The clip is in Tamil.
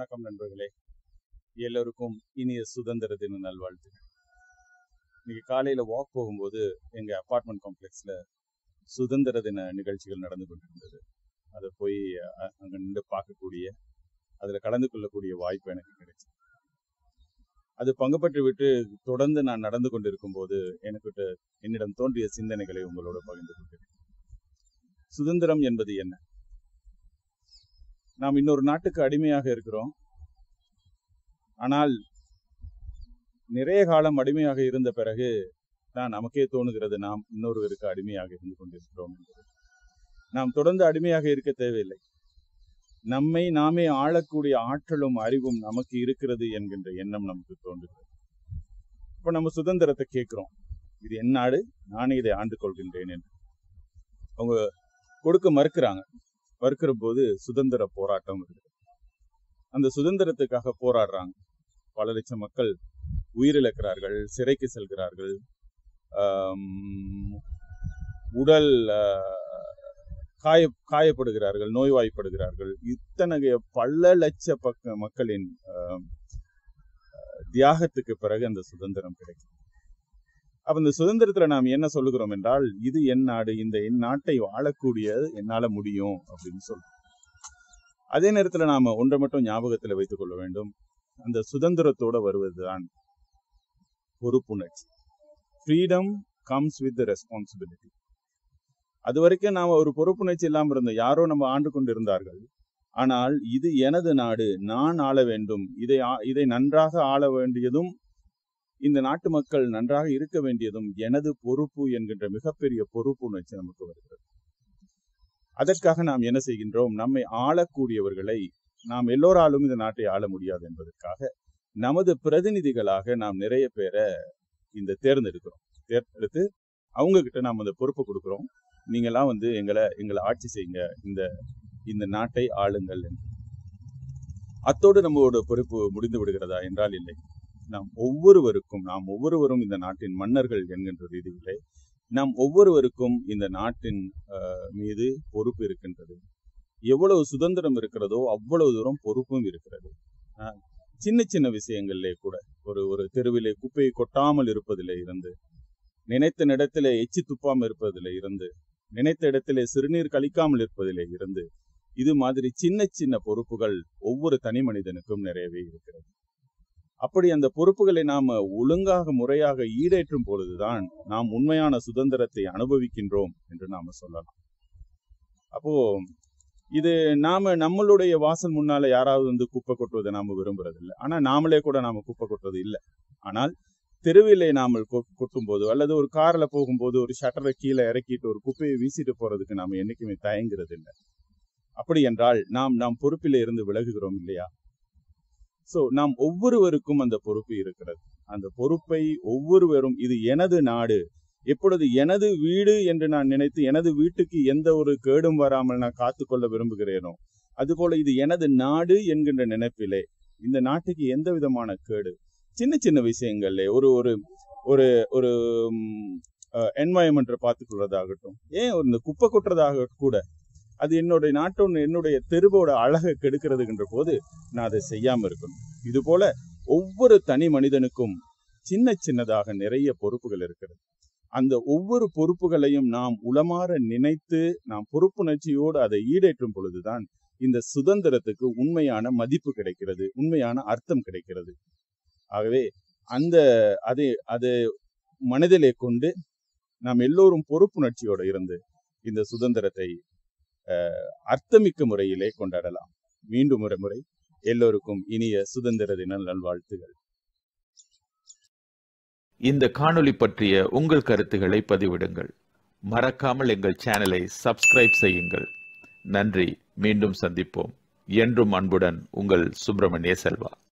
வணக்கம் நண்பர்களே எல்லோருக்கும் இனிய சுதந்திர தின நல்வாழ்த்துக்கள் இன்னைக்கு காலையில வாக் போகும்போது எங்க அபார்ட்மெண்ட் காம்ப்ளெக்ஸ்ல சுதந்திர தின நிகழ்ச்சிகள் நடந்து கொண்டிருந்தது அதை போய் அ- அங்க நின்று பார்க்கக்கூடிய அதுல கலந்து கொள்ளக்கூடிய வாய்ப்பு எனக்கு கிடைச்சது அது பங்கு பெற்று விட்டு தொடர்ந்து நான் நடந்து கொண்டிருக்கும் போது எனக்கு என்னிடம் தோன்றிய சிந்தனைகளை உங்களோட பகிர்ந்து கொண்டேன் சுதந்திரம் என்பது என்ன நாம் இன்னொரு நாட்டுக்கு அடிமையாக இருக்கிறோம் ஆனால் நிறைய காலம் அடிமையாக இருந்த பிறகு தான் நமக்கே தோணுகிறது நாம் இன்னொருவருக்கு அடிமையாக இருந்து கொண்டிருக்கிறோம் என்பது நாம் தொடர்ந்து அடிமையாக இருக்க தேவையில்லை நம்மை நாமே ஆளக்கூடிய ஆற்றலும் அறிவும் நமக்கு இருக்கிறது என்கின்ற எண்ணம் நமக்கு தோன்றுகிறது இப்ப நம்ம சுதந்திரத்தை கேட்கிறோம் இது என் நாடு நானே இதை ஆண்டு கொள்கின்றேன் என்று அவங்க கொடுக்க மறுக்கிறாங்க மறுக்கிற போது சுதந்திர போராட்டம் இருக்குது அந்த சுதந்திரத்துக்காக போராடுறாங்க பல லட்சம் மக்கள் உயிரிழக்கிறார்கள் சிறைக்கு செல்கிறார்கள் ஆம், உடல் ஆ, காய காயப்படுகிறார்கள் நோய்வாய்ப்படுகிறார்கள் இத்தனைய பல லட்ச பக்க மக்களின் ஆம், தியாகத்துக்கு பிறகு அந்த சுதந்திரம் கிடைக்கும் அப்ப இந்த சுதந்திரத்துல நாம் என்ன சொல்லுகிறோம் என்றால் இது என் நாடு இந்த என் நாட்டை வாழக்கூடியது என்னால முடியும் அப்படின்னு சொல்றோம் அதே நேரத்துல நாம ஒன்றை மட்டும் ஞாபகத்துல வைத்துக் கொள்ள வேண்டும் அந்த சுதந்திரத்தோட வருவதுதான் பொறுப்புணர்ச்சி freedom comes with the responsibility அது வரைக்கும் நாம ஒரு பொறுப்புணர்ச்சி இல்லாம இருந்தோம் யாரோ நம்ம ஆண்டு கொண்டு இருந்தார்கள் ஆனால் இது எனது நாடு நான் ஆள வேண்டும் இதை ஆ- இதை நன்றாக ஆள வேண்டியதும் இந்த நாட்டு மக்கள் நன்றாக இருக்க வேண்டியதும் எனது பொறுப்பு என்கின்ற மிகப்பெரிய பொறுப்புணர்ச்சி நமக்கு வருகிறது அதற்காக நாம் என்ன செய்கின்றோம் நம்மை ஆளக்கூடியவர்களை நாம் எல்லோராலும் இந்த நாட்டை ஆள முடியாது என்பதற்காக நமது பிரதிநிதிகளாக நாம் நிறைய பேரை இந்த தேர்ந்தெடுக்கிறோம் தேர்ந்தெடுத்து அவங்க கிட்ட நாம் அந்த பொறுப்பை கொடுக்கிறோம் நீங்கெல்லாம் வந்து எங்களை எங்களை ஆட்சி செய்யுங்க இந்த இந்த நாட்டை ஆளுங்கள் என்று அத்தோடு நம்மளோட பொறுப்பு முடிந்து விடுகிறதா என்றால் இல்லை நாம் ஒவ்வொருவருக்கும் நாம் ஒவ்வொருவரும் இந்த நாட்டின் மன்னர்கள் என்கின்ற ரீதியிலே நாம் ஒவ்வொருவருக்கும் இந்த நாட்டின் அஹ், மீது பொறுப்பு இருக்கின்றது எவ்வளவு சுதந்திரம் இருக்கிறதோ அவ்வளவு தூரம் பொறுப்பும் இருக்கிறது அஹ், சின்ன சின்ன விஷயங்களிலே கூட ஒரு ஒரு தெருவிலே குப்பையை கொட்டாமல் இருப்பதிலே இருந்து நினைத்த இடத்திலே எச்சி துப்பாமல் இருப்பதிலே இருந்து நினைத்த இடத்திலே சிறுநீர் கழிக்காமல் இருப்பதிலே இருந்து இது மாதிரி சின்ன சின்ன பொறுப்புகள் ஒவ்வொரு தனி மனிதனுக்கும் நிறையவே இருக்கிறது அப்படி அந்த பொறுப்புகளை நாம ஒழுங்காக முறையாக ஈடேற்றும் பொழுதுதான் நாம் உண்மையான சுதந்திரத்தை அனுபவிக்கின்றோம் என்று நாம சொல்லலாம் அப்போ இது நாம நம்மளுடைய வாசல் முன்னால யாராவது வந்து குப்பை கொட்டுவதை நாம விரும்புறதில்லை ஆனா நாமளே கூட நாம குப்பை கொட்டுறது இல்லை ஆனால் தெருவிலே நாமல் கொ- கொட்டும் போது அல்லது ஒரு கார்ல போகும்போது ஒரு ஷட்டரை கீழே இறக்கிட்டு ஒரு குப்பையை வீசிட்டு போறதுக்கு நாம என்னைக்குமே தயங்குறது இல்லை அப்படி என்றால் நாம் நாம் பொறுப்பிலே இருந்து விலகுகிறோம் இல்லையா சோ நாம் ஒவ்வொருவருக்கும் அந்த பொறுப்பு இருக்கிறது அந்த பொறுப்பை ஒவ்வொருவரும் இது எனது நாடு எப்பொழுது எனது வீடு என்று நான் நினைத்து எனது வீட்டுக்கு எந்த ஒரு கேடும் வராமல் நான் காத்துக்கொள்ள விரும்புகிறேனோ அதுபோல இது எனது நாடு என்கின்ற நினைப்பிலே இந்த நாட்டுக்கு எந்த விதமான கேடு சின்ன சின்ன விஷயங்கள்ல ஒரு ஒரு ஒரு ஒரு என்வாயன்மெண்ட்டை பார்த்துக்கொள்வதாகட்டும் ஏன் ஒரு இந்த குப்பை கொட்டுறதாக கூட அது என்னுடைய நாட்டோட என்னுடைய தெருவோட அழகை கெடுக்கிறதுன்ற போது நான் அதை செய்யாம இருக்கணும் இது போல ஒவ்வொரு தனி மனிதனுக்கும் சின்ன சின்னதாக நிறைய பொறுப்புகள் இருக்கிறது அந்த ஒவ்வொரு பொறுப்புகளையும் நாம் உளமாற நினைத்து நாம் பொறுப்புணர்ச்சியோடு அதை ஈடேற்றும் பொழுதுதான் இந்த சுதந்திரத்துக்கு உண்மையான மதிப்பு கிடைக்கிறது உண்மையான அர்த்தம் கிடைக்கிறது ஆகவே அந்த அதை அதை மனதிலே கொண்டு நாம் எல்லோரும் பொறுப்புணர்ச்சியோடு இருந்து இந்த சுதந்திரத்தை அஹ், அர்த்தமிக்க முறையிலே கொண்டாடலாம் மீண்டும் ஒரு முறை எல்லோருக்கும் இனிய சுதந்திர தின நல்வாழ்த்துகள் இந்த காணொளி பற்றிய உங்கள் கருத்துக்களை பதிவிடுங்கள் மறக்காமல் எங்கள் சேனலை சப்ஸ்கிரைப் செய்யுங்கள் நன்றி மீண்டும் சந்திப்போம் என்றும் அன்புடன் உங்கள் சுப்பிரமணிய செல்வா